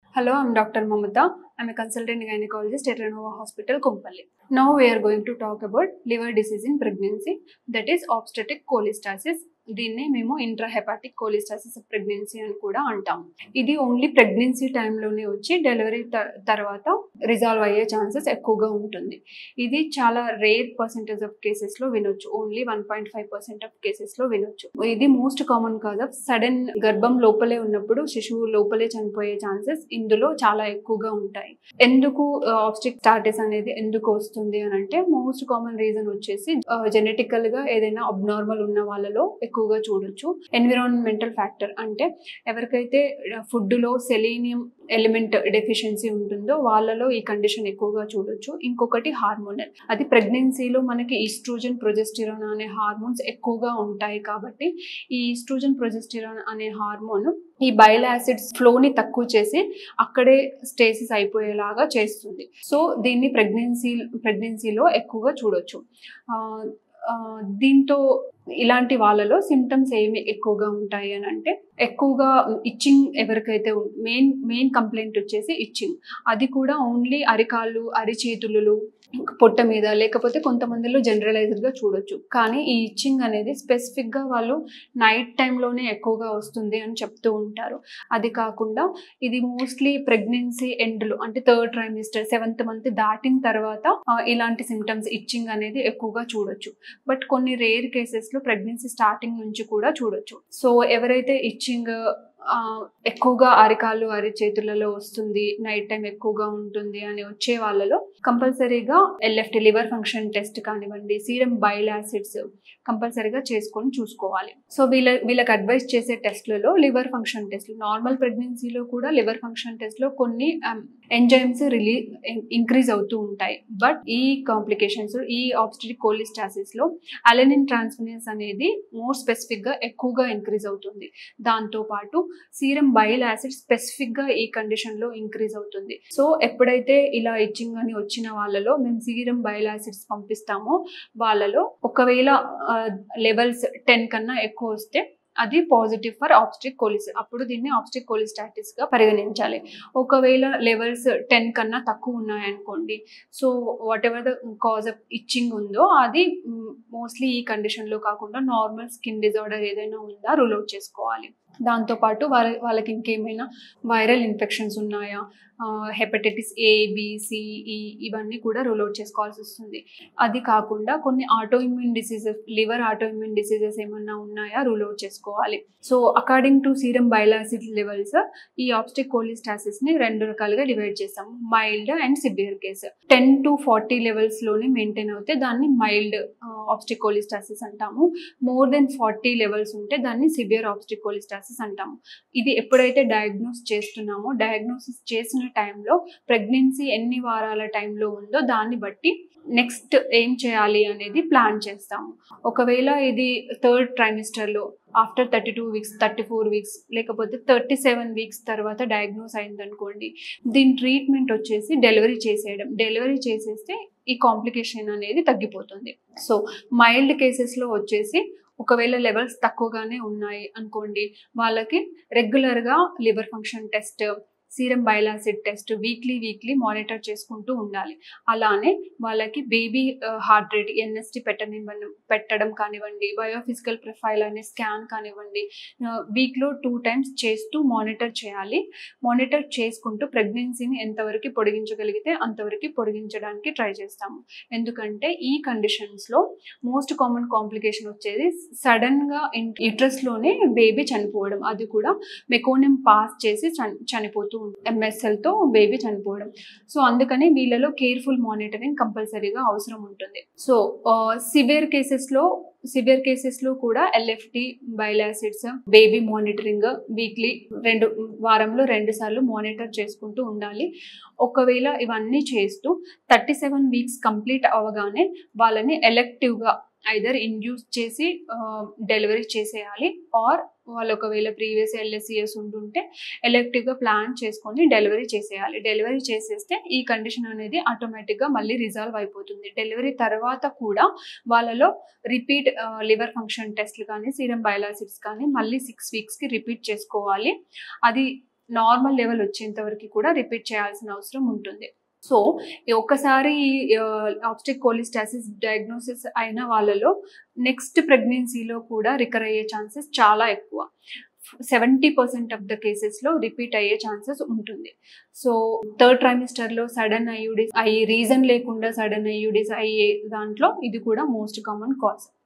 Hello, I'm Dr. Mamata. I'm a consultant gynecologist at Renova Hospital, Kumpalli. Now we are going to talk about liver disease in pregnancy, that is obstetric cholestasis. దీన్నే మేము intrahepatic కోలిస్టాసిస్ pregnancy అని కూడా అంటాం ఇది only pregnancy టైంలోనే వచ్చి delivery తర్వాత resolve అయ్యే ఛాన్సెస్ ఎక్కువగా ఉంటుంది ఇది చాలా రేర్ పర్సెంటేజ్ ఆఫ్ కేసెస్లో వినొచ్చు only one point five percent of కేసెస్లో వినొచ్చు ఇది most common cause of sudden గర్భం లోపలే ఉన్నప్పుడు శిశువు లోపలే చనిపోయే ఛాన్సెస్ ఇందులో చాలా ఎక్కువగా ఉంటాయి ఎందుకు ఆబ్స్టిక్ స్టార్టెస్ అనేది ఎందుకు వస్తుంది అని అంటే మోస్ట్ కామన్ రీజన్ వచ్చేసి జెనెటికల్ గా ఏదైనా అబ్నార్మల్ ఉన్న వాళ్ళలో ఎక్కువగా చూడొచ్చు ఎన్విరాన్మెంటల్ ఫ్యాక్టర్ అంటే ఎవరికైతే ఫుడ్ లో సెలీనియం ఎలిమెంట్ డెఫిషియన్సీ ఉంటుందో వాళ్ళలో ఈ కండిషన్ ఎక్కువగా చూడొచ్చు ఇంకొకటి హార్మోనల్ అది ప్రెగ్నెన్సీలో మనకి ఈస్ట్రోజన్ ప్రొజెస్టిరాన్ అనే హార్మోన్స్ ఎక్కువగా ఉంటాయి కాబట్టి ఈ ఈస్ట్రోజన్ ప్రొజెస్టిరాన్ అనే హార్మోన్ ఈ బైల్ యాసిడ్స్ ఫ్లోని తక్కువ చేసి అక్కడే స్టేసిస్ అయిపోయేలాగా చేస్తుంది సో దీన్ని ప్రెగ్నెన్సీ ప్రెగ్నెన్సీలో ఎక్కువగా చూడొచ్చు దీంతో ఇలాంటి వాళ్ళలో సిమ్టమ్స్ ఏమి ఎక్కువగా ఉంటాయి అని అంటే ఎక్కువగా ఇచ్చింగ్ ఎవరికైతే మెయిన్ మెయిన్ కంప్లైంట్ వచ్చేసి ఇచ్చింగ్ అది కూడా ఓన్లీ అరికాళ్ళు అరిచేతులు పొట్ట మీద లేకపోతే కొంతమందిలో జనరలైజ్డ్గా చూడొచ్చు కానీ ఈ ఇచ్చింగ్ అనేది స్పెసిఫిక్గా వాళ్ళు నైట్ టైంలోనే ఎక్కువగా వస్తుంది అని చెప్తూ ఉంటారు అది కాకుండా ఇది మోస్ట్లీ ప్రెగ్నెన్సీ ఎండ్లో అంటే థర్డ్ ట్రైమిస్టర్ సెవెంత్ మంత్ దాటిన తర్వాత ఇలాంటి సిమ్టమ్స్ ఇచ్చింగ్ అనేది ఎక్కువగా చూడొచ్చు బట్ కొన్ని రేర్ కేసెస్లో ప్రెగ్నెన్సీ స్టార్టింగ్ నుంచి కూడా చూడొచ్చు సో ఎవరైతే ఇచ్చింగ్ ఎక్కువగా అరికాళ్ళు అరిచేతులలో వస్తుంది నైట్ టైం ఎక్కువగా ఉంటుంది అని వచ్చే వాళ్ళలో కంపల్సరీగా ఎల్ఎఫ్టి లివర్ ఫంక్షన్ టెస్ట్ కానివ్వండి సీరం బైల్ యాసిడ్స్ కంపల్సరీగా చేసుకొని చూసుకోవాలి సో వీళ్ళ వీళ్ళకి అడ్వైస్ చేసే టెస్ట్లలో లివర్ ఫంక్షన్ టెస్ట్లు నార్మల్ ప్రెగ్నెన్సీలో కూడా లివర్ ఫంక్షన్ టెస్ట్లో కొన్ని ఎంజైమ్స్ రిలీ ఇంక్రీజ్ అవుతూ ఉంటాయి బట్ ఈ కాంప్లికేషన్స్ ఈ ఆబ్స్టిక్ కోలిస్టాసిస్లో అలెనిన్ ట్రాన్స్ఫినెన్స్ అనేది మోర్ స్పెసిఫిక్గా ఎక్కువగా ఇంక్రీజ్ అవుతుంది దాంతోపాటు సీరం బైల్ యాసిడ్ స్పెసిఫిక్గా ఈ కండిషన్లో ఇంక్రీజ్ అవుతుంది సో ఎప్పుడైతే ఇలా ఇచ్చింగ్ అని వచ్చిన వాళ్ళలో మేము సీరం బైల్ యాసిడ్స్ పంపిస్తామో వాళ్ళలో ఒకవేళ లెవెల్స్ టెన్ కన్నా ఎక్కువ వస్తే అది పాజిటివ్ ఫర్ ఆబ్స్టిక్ కోలిస్ అప్పుడు దీన్ని ఆబ్స్టిక్ కోలిస్టాటిస్ గా పరిగణించాలి ఒకవేళ లెవెల్స్ టెన్ కన్నా తక్కువ ఉన్నాయనుకోండి so whatever the cause of itching ఉందో అది మోస్ట్లీ ఈ కండిషన్లో కాకుండా నార్మల్ స్కిన్ డిజార్డర్ ఏదైనా ఉందా రూల్ అవుట్ చేసుకోవాలి దాంతోపాటు వాళ్ళ వాళ్ళకి ఇంకేమైనా వైరల్ ఇన్ఫెక్షన్స్ ఉన్నాయా హెపటైటిస్ ఏ బిసిఈ ఇవన్నీ కూడా రూల్ అవుట్ చేసుకోవాల్సి వస్తుంది అది కాకుండా కొన్ని autoimmune diseases liver autoimmune diseases ఏమన్నా ఉన్నాయా రూల్ అవుట్ చేసుకోవాలి so according to serum bile acid levels ఈ ఆబ్స్టిక్ కోలిస్టాసిస్ ని రెండు రకాలుగా డివైడ్ చేస్తాము mild and severe case ten to forty levels లోనే మెయింటైన్ అవుతే దాన్ని మైల్డ్ ఆబ్స్టిక్ కోలిస్టాసిస్ అంటాము మోర్ దెన్ ఫార్టీ లెవెల్స్ ఉంటే దాన్ని సివియర్ ఆబ్స్టిక్ కోలిస్టాసిస్ అంటాము ఇది ఎప్పుడైతే డయాగ్నోస్ చేస్తున్నామో డయాగ్నోసిస్ చేసిన టైంలో ప్రెగ్నెన్సీ ఎన్ని వారాల టైంలో ఉందో దాన్ని బట్టి నెక్స్ట్ ఏం చేయాలి అనేది ప్లాన్ చేస్తాము ఒకవేళ ఇది థర్డ్ ట్రైమిస్టర్లో after thirty two weeks thirty four weeks లేకపోతే థర్టీ సెవెన్ వీక్స్ తర్వాత డయాగ్నోస్ అయిందనుకోండి దీని ట్రీట్మెంట్ వచ్చేసి డెలివరీ చేసేయడం డెలివరీ చేసేస్తే ఈ కాంప్లికేషన్ అనేది తగ్గిపోతుంది సో మైల్డ్ కేసెస్లో వచ్చేసి ఒకవేళ లెవెల్స్ తక్కువగానే ఉన్నాయి అనుకోండి వాళ్ళకి రెగ్యులర్గా liver function test serum bile acid test weekly weekly monitor చేసుకుంటూ ఉండాలి అలానే వాళ్ళకి బేబీ హార్ట్ రేట్ ఎన్ఎస్టీ పెట్టనివ్వండి పెట్టడం కానివ్వండి బయోఫిజికల్ ప్రొఫైల్ అనే స్కాన్ కానివ్వండి వీక్లో టూ టైమ్స్ చేస్తూ మానిటర్ చేయాలి మానిటర్ చేసుకుంటూ ప్రెగ్నెన్సీని ఎంతవరకు పొడిగించగలిగితే అంతవరకు పొడిగించడానికి ట్రై చేస్తాము ఎందుకంటే ఈ కండిషన్స్లో మోస్ట్ కామన్ కాంప్లికేషన్ వచ్చేది సడన్గా యూట్రస్లోనే బేబీ చనిపోవడం అది కూడా మెకోనియం పాస్ చేసి చనిపోతూ ఎంఎస్ఎల్తో బేబీ చనిపోవడం సో అందుకని వీళ్ళలో కేర్ఫుల్ మానిటరింగ్ కంపల్సరీగా అవసరం ఉంటుంది సో సివియర్ కేసెస్లో సివియర్ కేసెస్లో కూడా LFT bile acids baby monitoring weekly రెండు వారంలో రెండు సార్లు మానిటర్ చేసుకుంటూ ఉండాలి ఒకవేళ ఇవన్నీ చేస్తూ థర్టీ సెవెన్ వీక్స్ కంప్లీట్ అవగానే వాళ్ళని ఎలెక్టివ్గా ఐదర్ ఇండ్యూస్ చేసి డెలివరీ చేసేయాలి ఆర్ వాళ్ళు ఒకవేళ ప్రీవియస్ ఎల్ఎస్సిఎస్ ఉంటుంటే ఎలెక్టివ్గా ప్లాన్ చేసుకొని డెలివరీ చేసేయాలి డెలివరీ చేసేస్తే ఈ కండిషన్ అనేది ఆటోమేటిక్గా మళ్ళీ రిజాల్వ్ అయిపోతుంది డెలివరీ తర్వాత కూడా వాళ్ళలో రిపీట్ లివర్ ఫంక్షన్ టెస్ట్లు కానీ సీరం బయోలాసిడ్స్ కానీ మళ్ళీ సిక్స్ వీక్స్కి రిపీట్ చేసుకోవాలి అది నార్మల్ లెవెల్ వచ్చేంత వరకు కూడా రిపీట్ చేయాల్సిన అవసరం ఉంటుంది సో ఒక్కసారి ఆబ్స్టిక్ కోలిస్టాసిస్ డయాగ్నోసిస్ అయిన వాళ్ళలో నెక్స్ట్ ప్రెగ్నెన్సీలో కూడా రికర్ అయ్యే ఛాన్సెస్ చాలా ఎక్కువ సెవెంటీ పర్సెంట్ ఆఫ్ ద కేసెస్లో రిపీట్ అయ్యే ఛాన్సెస్ ఉంటుంది సో థర్డ్ ట్రైమిస్టర్లో సడన్ ఐయుడిస్ అయ్యి రీజన్ లేకుండా సడన్ ఐయుడిస్ అయ్యే దాంట్లో ఇది కూడా మోస్ట్ కామన్ కాజ్